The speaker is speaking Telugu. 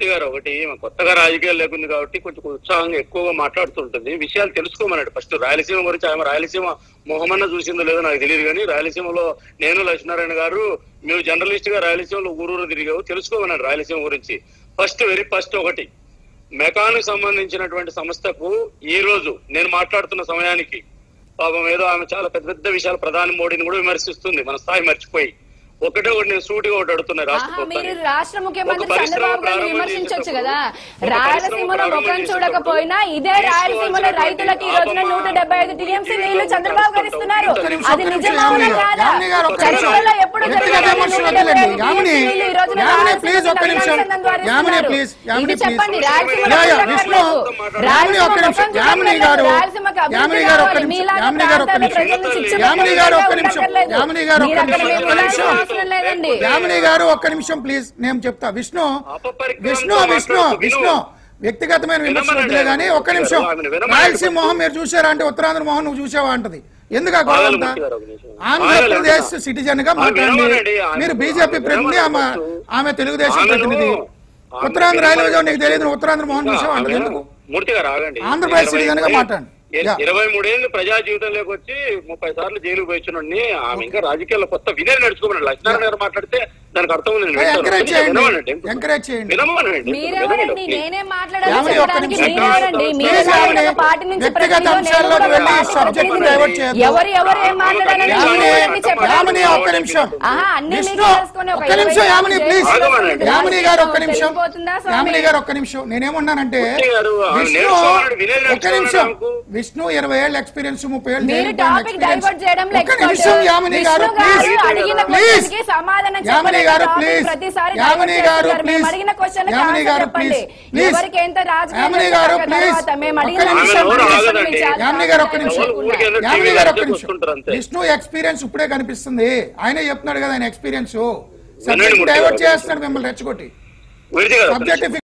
మూర్తి గారు ఒకటి ఈమె కొత్తగా రాజకీయాలు లేకుంది కాబట్టి కొంచెం ఉత్సాహంగా ఎక్కువగా మాట్లాడుతుంటుంది విషయాలు తెలుసుకోమన్నాడు ఫస్ట్ రాయలసీమ గురించి ఆమె రాయలసీమ మొహమన్న చూసిందో లేదో నాకు తెలియదు కానీ రాయలసీమలో నేను లక్ష్మీనారాయణ గారు మేము జర్నలిస్ట్ గా రాయలసీమలో ఊరూరు తిరిగావు తెలుసుకోమన్నాడు రాయలసీమ గురించి ఫస్ట్ వెరీ ఫస్ట్ ఒకటి మెకాన్ సంబంధించినటువంటి సంస్థకు ఈ రోజు నేను మాట్లాడుతున్న సమయానికి పాపం ఏదో ఆమె చాలా పెద్ద పెద్ద విషయాలు ప్రధాని మోడీని కూడా విమర్శిస్తుంది మన స్థాయి మర్చిపోయి ఒకటే ఒకటి నేను సూటిగా ఒకటి అడుగుతున్నా రాష్ట్ర ఆహా, మీరు ప్రభుత్వాన్ని. రాష్ట్ర ముఖ్యమంత్రి ఒక పరిశ్రమ చంద్రబాబు గారిని ప్రారంభం విమర్శించొచ్చు చేసేటప్పుడు, కదా ఒక రాయలసీమలో పరిశ్రమ ముఖం ప్రారంభం చూడకపోయినా ఇదే చేసేటప్పుడు రాయలసీమలో రైతులకు ఈ రోజున ఆపమ, నూట డెబ్బై ఐదు టీఎంసీ నీళ్లు చంద్రబాబు గారు ఇస్తున్నారు ఒక్క నిమిషం, అది ఒక్క నిమిషం, నిజమా అవునా యామిని కాదా యామిని గారు ఒక్క నిమిషం. చర్చలలో ఎప్పుడు వ్యక్తిగత జరిగిన విమర్శలు నూట డెబ్బై ఐదు వద్దులేండి. యామిని, TMC నీళ్లు ఈ రోజున యామిని, రాయలసీమ please ఒక్క నిమిషం. తెలంగాణ ద్వారా యామిని, ఇస్తున్నారు. please, యామిని, ఇది చెప్పండి please. రాయలసీమలో యా, యా, ముఖం విష్ణు, చూడట్లేదు. యామిని ఒక్క రాయలసీమ నిమిషం. ముఖం యామిని చూడట్లేదు. గారు, రాయలసీమకు అభివృద్ధి యామిని గారు ఒక్క కావాలి. నిమిషం. మీలాగా యామిని గారు ఒక్క ప్రాంతాల నిమిషం. ప్రజలను చిచ్చు యామిని గారు ఒక్క పెట్టే నిమిషం. ఉండక్కర్లేదు. యామిని గారు ఒక్క మీరు అక్కడ నిమిషం. మేము ఒక్క నిమిషం. అవసరం లేదండి యామిని గారు ఒక్క నిమిషం ప్లీజ్ నేను చెప్తా విష్ణు అపపరిక్రమతో విష్ణు విష్ణు మాట్లాడుతూ విను. విష్ణు వ్యక్తిగతమైన విమర్శలు వినమనండి. వద్దులే కానీ ఒక్క నిమిషం ఆమెను వినమనండి. రాయలసీమ మోహన్ మీరు చూసారా అంటే ఉత్తరాంధ్ర మోహన్ నువ్వు చూసావా అంటది ఎందుకు ఆ గొడవ ఆగలు అంతా? మూర్తి గారు ఒక నిమిషం. ఆంధ్రప్రదేశ్ ఆగలు సిటిజన్ గా ఆమె మాట్లాడండి వినమనండి. ఆమె- మీరు బీజేపీ ఆమె ప్రతినిధి ఆమె వినమనండి. ఆమె తెలుగుదేశం ఆమెను- ప్రతినిధి ఆమె ఉత్తరాంధ్ర రైల్వే జోన్ నీకు వినమనండి. తెలియదు నువ్వు ఉత్తరాంధ్ర మోహన్ చూసావా అంటే ఆమె ఎందుకు మూర్తి గారు ఆగండి ఆంధ్రప్రదేశ్ ఇరవై సిటిజన్ గా మూడే- మాట్లాడండి. ఇర- యా. ఇరవై మూడేళ్ళు ప్రజా జీవితంలోకి వచ్చి ముప్పై సార్లు జైలుకు పోయినోడిని ఆమె ఇంకా రాజకీయాల్లో కొత్త వినేది నడుచుకోమన్నాడు లక్ష్మీనారాయణ గారు మాట్లాడితే దానికి అర్థం ఉంది నేను వింటాను. ఎంకరేజ్ కొంచెం వినమనండి. చేయండి ఎంకరేజ్ చేయండి వినమనండి. మీరెవరండి వినమనండి. నేనే మాట్లాడాలి యామిని ఒక్క చెప్పడానికి నిమిషం. మీరెవరండి ప్లీజ్ మీరు యామిని, ఒక పార్టీ నుంచి వ్యక్తిగత ప్రతినిధి, నేను అంశాల్లోకి కూడా వెళ్ళి పార్టీ సబ్జెక్ట్ ప్రతినిధి. డైవర్ట్ చేయొద్దు. ఎవరు ఎవరు ఏం మాట్లాడాలని యామిని, నేను ఎవరికి చెప్పడానికి యామిని ఒక్క నిమిషం ఆహా, అన్ని విష్ణు, మీకు తెలుసుకొని ఒక ఒక్క నిమిషం ఇరవై యామిని ఐదు ప్లీజ్ ఆగమనండి. యామిని గారు ఒక్క నిమిషం తెలిసిపోతుందా స్వామి? యామిని గారు ఒక్క నిమిషం నేనేమన్నానంటే మూర్తి గారు, ఆమె విష్ణు నేర్చుకోవాలని వినేది ఒక్క నిమిషం నేర్చుకోవాలని నాకు. విష్ణు ఇరవై ఏళ్ళ ఎక్స్పీరియన్స్ ముప్పై ఏళ్ళు మీరు జైలు టాపిక్ experience. డైవర్ట్ చేయడంలో ఒక్క expert. నిమిషం యామిని గారు విష్ణు గారు ప్లీజ్ అడిగిన ప్లీజ్ క్వశ్చన్కి సమాధానం యామిని చెప్పలేదు. గారు టాపిక్ ప్లీజ్ ప్రతిసారి యామిని డైవర్ట్ గారు చేస్తున్నారు. మేము ప్లీజ్ అడిగిన క్వశ్చన్ యామిని గారు ప్లీజ్ ప్లీజ్ ఎవరికి ఎంత రాజకీయ యామిని గారు ప్లీజ్ తర్వాత మేము ఒక్క అడిగిన నిమిషం క్వశ్చన్ ఆమె నోరు మీరు ఆగదండి. చాలా యామిని గారు ఒక్క నిమిషం ఎవరు ఊరికే ఏదో యామిని టీవీలో గారు ఒక్క నిమిషం చూస్తుంటారు అంతే. విష్ణు ఎక్స్పీరియన్స్ ఇప్పుడే కనిపిస్తుంది ఆయనే చెప్తున్నాడు కదా ఆయన ఎక్స్పీరియన్స్ వినండి సబ్జెక్ట్ మూర్తి డైవర్ట్ గారు. చేస్తున్నాడు మిమ్మల్ని రెచ్చగొట్టి మూర్తి గారు, ఒక్క సబ్జెక్ట్ నిమిషం.